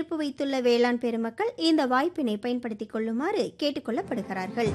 இருப்பு வைத்துள்ள வேளாண் பெருமக்கள் இந்த வாய்ப்பினை பயன்படுத்திக் கொள்ளுமாறு கேட்டுக்கொள்ளப்படுகிறார்கள்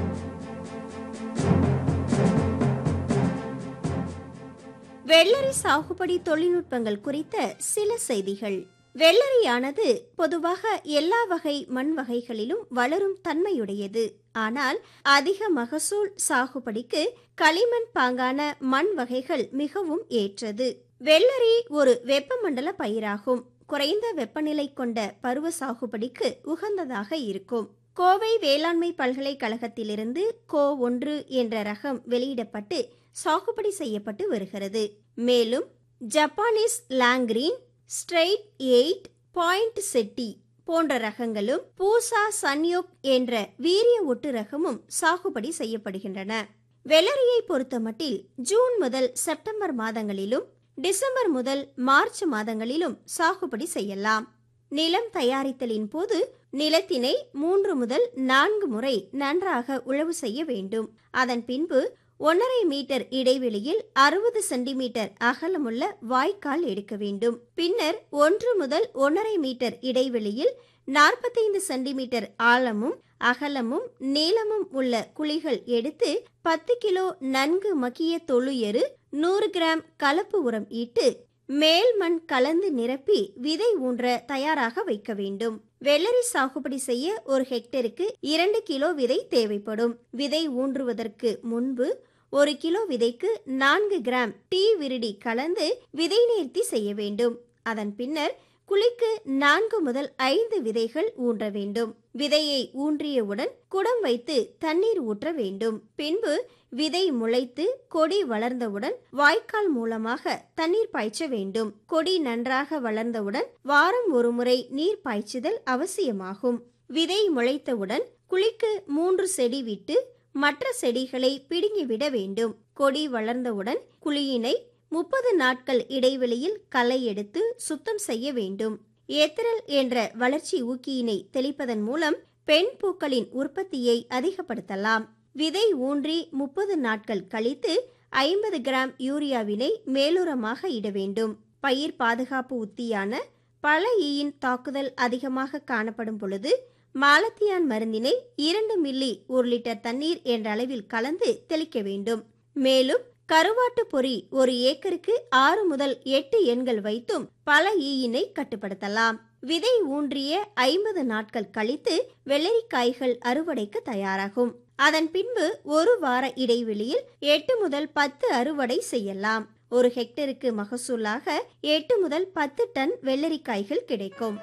வெள்ளரி சாகுபடி தொழில்நுட்பங்கள் குறித்த சில செய்திகள் வெள்ளரியானது பொதுவாக எல்லா வகை மண் வகைகளிலும் வளரும் தன்மையுடையது ஆனால் அதிக மகசூல் சாகுபடிக்கு களிமண் பாங்கான மண் வகைகள் மிகவும் ஏற்றது வெள்ளரி ஒரு வெப்பமண்டல பயிராகும் குறைந்த வெப்பநிலை கொண்ட பருவ சாகுபடிக்கு உகந்ததாக இருக்கும் கோவை வேளாண்மை பல்கலைக்கழகத்திலிருந்து கோ ஒன்று என்ற ரகம் வெளியிடப்பட்டு சாகுபடி செய்யப்பட்டு வருகிறது மேலும் Japanese long green straight eight point செட்டி போன்ற ரகங்களும் பூசா சன்யோக் என்ற வீரிய ஒட்டு ரகமும் சாகுபடி செய்யப்படுகின்றன வெள்ளரியை பொறுத்தமட்டில் ஜூன் முதல் செப்டம்பர் மாதங்களிலும் டிசம்பர் முதல் மார்ச் மாதங்களிலும் சாகுபடி செய்யலாம் நிலம் தயாரித்தலின் போது நிலத்தினை மூன்று முதல் நான்கு முறை நன்றாக உழவு செய்ய வேண்டும் அதன் பின்பு ஒன்றரை மீட்டர் இடைவெளியில் அறுபது சென்டிமீட்டர் அகலமுள்ள வாய்க்கால் எடுக்க வேண்டும் பின்னர் ஒன்று முதல் ஒன்றரை மீட்டர் இடைவெளியில் நாற்பத்தைந்து சென்டிமீட்டர் ஆழமும் அகலமும் நீளமும் உள்ள குழிகள் எடுத்து பத்து கிலோ நன்கு மக்கிய தொழு எரு நூறு கிராம் கலப்பு உரம் இட்டு மேல் மண் கலந்து நிரப்பி விதை ஊன்ற தயாராக வைக்க வேண்டும் வெள்ளரி சாகுபடி செய்ய ஒரு ஹெக்டருக்கு இரண்டு கிலோ விதை தேவைப்படும் விதை ஊன்றுவதற்கு முன்பு ஒரு கிலோ விதைக்கு நான்கு கிராம் டீ விருடி கலந்து விதை நேர்த்தி செய்ய வேண்டும் அதன் பின்னர் குழிக்கு நான்கு முதல் ஐந்து விதைகள் ஊன்ற வேண்டும் விதையை ஊன்றியவுடன் குடம் வைத்து தண்ணீர் ஊற்ற வேண்டும் பின்பு விதை முளைத்து கொடி வளர்ந்தவுடன் வாய்க்கால் மூலமாக தண்ணீர் பாய்ச்ச வேண்டும் கொடி நன்றாக வளர்ந்தவுடன் வாரம் ஒரு முறை நீர் பாய்ச்சுதல் அவசியமாகும் விதை முளைத்தவுடன் குழிக்கு மூன்று செடி விட்டு மற்ற செடிகளை பிடுங்கிவிட வேண்டும் கொடி வளர்ந்தவுடன் குழியினை முப்பது நாட்கள் இடைவெளியில் களை எடுத்து சுத்தம் செய்ய வேண்டும் ஏத்திரல் என்ற வளர்ச்சி ஊக்கியினை தெளிப்பதன் மூலம் பெண் பூக்களின் உற்பத்தியை அதிகப்படுத்தலாம் விதை ஊன்றி முப்பது நாட்கள் கழித்து ஐம்பது கிராம் யூரியாவினை மேலுரமாக இட வேண்டும் பயிர் பாதுகாப்பு உத்தியான பல ஈயின் தாக்குதல் அதிகமாக காணப்படும் பொழுது மாலத்தியான் மருந்தினை இரண்டு மில்லி ஒரு லிட்டர் தண்ணீர் என்ற அளவில் கலந்து தெளிக்க வேண்டும் மேலும் கருவாட்டு பொறி ஒரு ஏக்கருக்கு ஆறு முதல் எட்டு எண்கள் வைத்தும் பல ஈயினை கட்டுப்படுத்தலாம் விதை ஊன்றிய ஐம்பது நாட்கள் கழித்து வெள்ளரிக்காய்கள் அறுவடைக்கு தயாராகும் அதன் பின்பு ஒரு வார இடைவெளியில் எட்டு முதல் பத்து அறுவடை செய்யலாம் ஒரு ஹெக்டருக்கு மகசூலாக எட்டு முதல் பத்து டன் வெள்ளரிக்காய்கள் கிடைக்கும்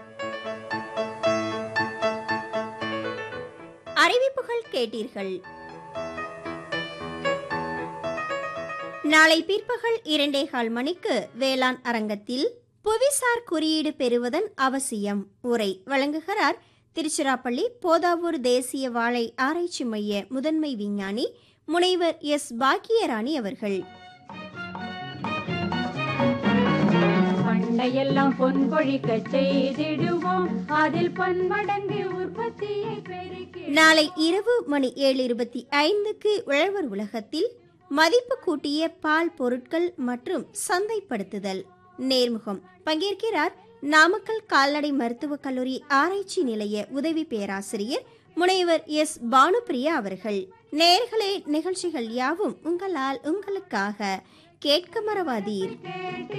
அறிவிப்புகள் கேட்டீர்கள் நாளை பிற்பகல் இரண்டேகால் மணிக்கு வேளாண் அரங்கத்தில் புவிசார் குறியீடு பெறுவதன் அவசியம் உரை வழங்குகிறார் திருச்சிராப்பள்ளி போதாவூர் தேசிய வாழை ஆராய்ச்சி மைய முதன்மை விஞ்ஞானி முனைவர் எஸ் பாக்கியராணி அவர்கள் பண்டையெல்லாம் பொன் கொழிக்க செய்திடுவோம் அதில் பன்மடங்கு உற்பத்தியை பெருக்கி நாளை இரவு மணி ஏழு இருபத்தி ஐந்துக்கு உழவர் உலகத்தில் மதிப்பு கூட்டிய பால் பொருட்கள் மற்றும் சந்தைப்படுத்துதல் நேர்முகம் பங்கேற்கிறார் நாமக்கல் கால்நடை மருத்துவக் கல்லூரி ஆராய்ச்சி நிலைய உதவி பேராசிரியர் முனைவர் எஸ் பானுப்பிரியா அவர்கள் நேர்களே நிகழ்ச்சிகள் யாவும் உங்களால் உங்களுக்காக கேட்க மறவாதீர்